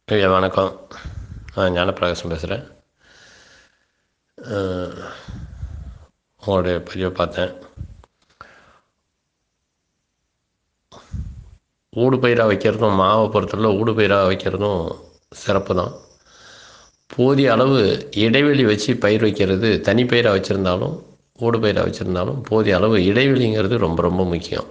ஐயா வணக்கம் நான் ஞானப்பிரகாசம் பேசுகிறேன் உங்களுடைய பதிவை பார்த்தேன் ஊடு பயிராக வைக்கிறதும் மாவை பொறுத்தவரை ஊடு பயிராக வைக்கிறதும் சிறப்பு தான் போதிய அளவு இடைவெளி வச்சு பயிர் வைக்கிறது தனி பயிராக வச்சுருந்தாலும் ஊடு பயிராக வச்சுருந்தாலும் போதிய அளவு இடைவெளிங்கிறது ரொம்ப ரொம்ப முக்கியம்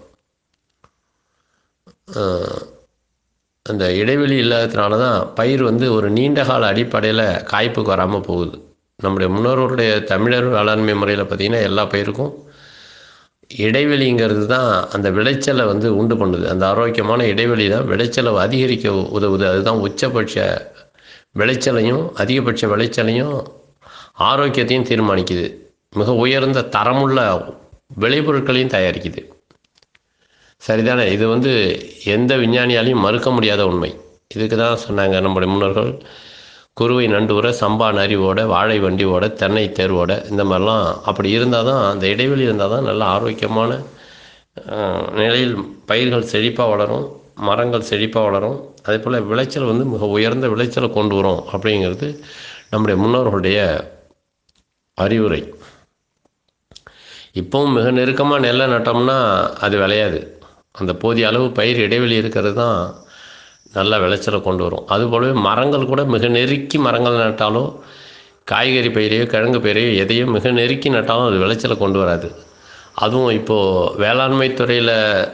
அந்த இடைவெளி இல்லாததுனால தான் பயிர் வந்து ஒரு நீண்ட கால அடிப்படையில் காய்ப்புக்கு வராமல் போகுது நம்முடைய முன்னோர்களுடைய தமிழர் வேளாண்மை முறையில் பார்த்திங்கன்னா எல்லா பயிருக்கும் இடைவெளிங்கிறது தான் அந்த விளைச்சலை வந்து உண்டு பண்ணுது அந்த ஆரோக்கியமான இடைவெளி தான் விளைச்சலை அதிகரிக்க உதவுது அதுதான் உச்சபட்ச விளைச்சலையும் அதிகபட்ச விளைச்சலையும் ஆரோக்கியத்தையும் தீர்மானிக்குது மிக உயர்ந்த தரமுள்ள விளைபொருட்களையும் தயாரிக்குது சரிதானே இது வந்து எந்த விஞ்ஞானியாலையும் மறுக்க முடியாத உண்மை இதுக்கு தான் சொன்னாங்க நம்முடைய முன்னோர்கள் குருவை நண்டுவோட சம்பா நரிவோட வாழை வண்டியோட தென்னை தேர்வோட இந்த மாதிரிலாம் அப்படி இருந்தால் தான் அந்த இடைவெளி இருந்தால் தான் நல்ல ஆரோக்கியமான நிலையில் பயிர்கள் செழிப்பாக வளரும் மரங்கள் செழிப்பாக வளரும் அதே போல் விளைச்சல் வந்து மிக உயர்ந்த விளைச்சலை கொண்டு வரும் அப்படிங்கிறது நம்முடைய முன்னோர்களுடைய அறிவுரை இப்போவும் மிக நெருக்கமாக நெல்லை நட்டோம்னா அது விளையாது அந்த போதிய அளவு பயிர் இடைவெளி இருக்கிறது தான் நல்ல விளைச்சலை கொண்டு வரும் அதுபோலவே மரங்கள் கூட மிக நெருக்கி மரங்கள் நட்டாலும் காய்கறி பயிரையோ கிழங்கு பயிரையோ எதையோ மிக நெருக்கி நட்டாலும் அது விளைச்சலை கொண்டு வராது அதுவும் இப்போது வேளாண்மை துறையில்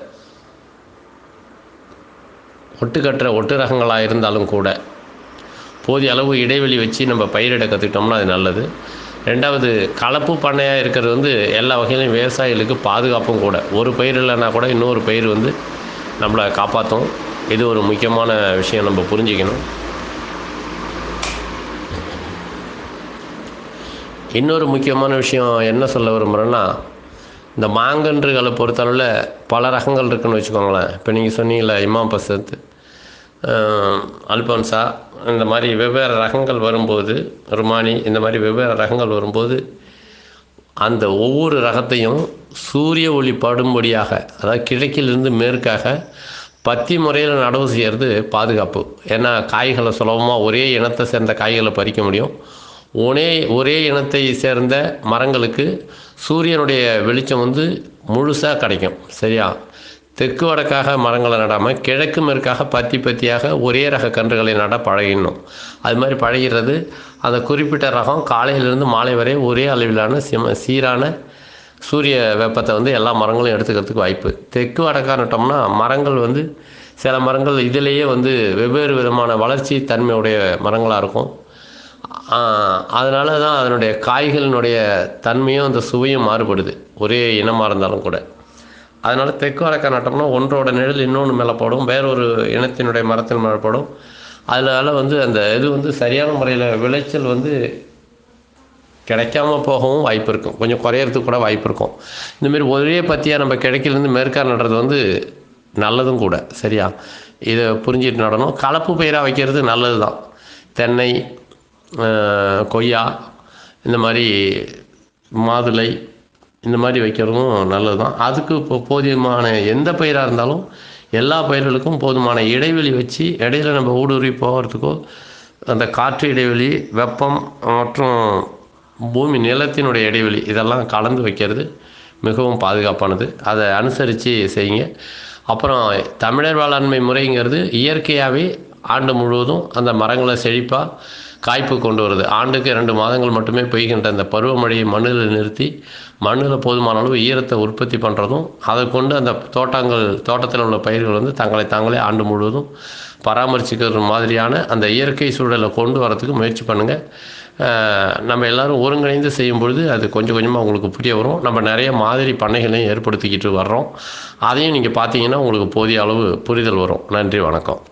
ஒட்டு கட்டுற ஒட்டு ரகங்களாக இருந்தாலும் கூட போதிய அளவு இடைவெளி வச்சு நம்ம பயிரிட கற்றுக்கிட்டோம்னா அது நல்லது ரெண்டாவது கலப்பு பண்ணையாக இருக்கிறது வந்து எல்லா வகையிலையும் விவசாயிகளுக்கு பாதுகாப்பும் கூட ஒரு பயிர் இல்லைன்னா கூட இன்னொரு பயிர் வந்து நம்மளை காப்பாற்றும் இது ஒரு முக்கியமான விஷயம் நம்ம புரிஞ்சுக்கணும் இன்னொரு முக்கியமான விஷயம் என்ன சொல்ல விரும்புகிறேன்னா இந்த மாங்கன்றுகளை பொறுத்தளவில் பல ரகங்கள் இருக்குன்னு வச்சுக்கோங்களேன் இப்போ நீங்கள் சொன்னீங்களே இமாம் பசத் அல்போன்சா இந்த மாதிரி வெவ்வேறு ரகங்கள் வரும்போது ருமானி இந்த மாதிரி வெவ்வேறு ரகங்கள் வரும்போது அந்த ஒவ்வொரு ரகத்தையும் சூரிய ஒளி படும்படியாக அதாவது கிழக்கிலிருந்து மேற்காக பத்தி முறையில் நடவு செய்கிறது பாதுகாப்பு ஏன்னா காய்களை சுலபமாக ஒரே இனத்தை சேர்ந்த காய்களை பறிக்க முடியும் ஒரே ஒரே இனத்தை சேர்ந்த மரங்களுக்கு சூரியனுடைய வெளிச்சம் வந்து முழுசாக கிடைக்கும் சரியா தெற்கு வடக்காக மரங்களை நடாமல் கிழக்கு மேற்காக பத்தி பத்தியாக ஒரே ரக கன்றுகளை நட பழகிடணும் அது மாதிரி பழகிறது அந்த குறிப்பிட்ட ரகம் காலையிலேருந்து மாலை வரை ஒரே அளவிலான சிம சீரான சூரிய வெப்பத்தை வந்து எல்லா மரங்களும் எடுத்துக்கிறதுக்கு வாய்ப்பு தெற்கு வடக்காக நட்டோம்னா மரங்கள் வந்து சில மரங்கள் இதிலேயே வந்து வெவ்வேறு விதமான வளர்ச்சி தன்மையுடைய மரங்களாக இருக்கும் அதனால தான் அதனுடைய காய்களினுடைய தன்மையும் அந்த சுவையும் மாறுபடுது ஒரே இனமாக இருந்தாலும் கூட அதனால் தெற்கு வடக்க நட்டோம்னா ஒன்றோட நிழல் இன்னொன்று மேலே போடும் வேறொரு இனத்தினுடைய மரத்தின் மேலே போடும் அதனால் வந்து அந்த இது வந்து சரியான முறையில் விளைச்சல் வந்து கிடைக்காம போகவும் வாய்ப்பு இருக்கும் கொஞ்சம் குறையறதுக்கு கூட வாய்ப்பு இருக்கும் இந்தமாரி ஒரே பற்றியாக நம்ம கிழக்கிலேருந்து மேற்கா நடுறது வந்து நல்லதும் கூட சரியா இதை புரிஞ்சிட்டு நடணும் கலப்பு பயிராக வைக்கிறது நல்லது தான் தென்னை கொய்யா இந்த மாதிரி மாதுளை இந்த மாதிரி வைக்கிறதும் நல்லது தான் அதுக்கு இப்போ போதியமான எந்த பயிராக இருந்தாலும் எல்லா பயிர்களுக்கும் போதுமான இடைவெளி வச்சு இடையில நம்ம ஊடுருவி போகிறதுக்கோ அந்த காற்று இடைவெளி வெப்பம் மற்றும் பூமி நிலத்தினுடைய இடைவெளி இதெல்லாம் கலந்து வைக்கிறது மிகவும் பாதுகாப்பானது அதை அனுசரித்து செய்யுங்க அப்புறம் தமிழர் வேளாண்மை முறைங்கிறது இயற்கையாகவே ஆண்டு முழுவதும் அந்த மரங்களை செழிப்பாக காய்ப்பு கொண்டு வருது ஆண்டுக்கு இரண்டு மாதங்கள் மட்டுமே பெய்கின்ற அந்த பருவமழையை மண்ணில் நிறுத்தி மண்ணில் போதுமான அளவு ஈரத்தை உற்பத்தி பண்ணுறதும் அதை கொண்டு அந்த தோட்டங்கள் தோட்டத்தில் உள்ள பயிர்கள் வந்து தங்களை தாங்களே ஆண்டு முழுவதும் பராமரிச்சுக்கிற மாதிரியான அந்த இயற்கை சூழலை கொண்டு வரத்துக்கு முயற்சி பண்ணுங்கள் நம்ம எல்லோரும் ஒருங்கிணைந்து செய்யும் பொழுது அது கொஞ்சம் கொஞ்சமாக உங்களுக்கு புரிய வரும் நம்ம நிறைய மாதிரி பண்ணைகளையும் ஏற்படுத்திக்கிட்டு வர்றோம் அதையும் நீங்கள் பார்த்தீங்கன்னா உங்களுக்கு போதிய அளவு புரிதல் வரும் நன்றி வணக்கம்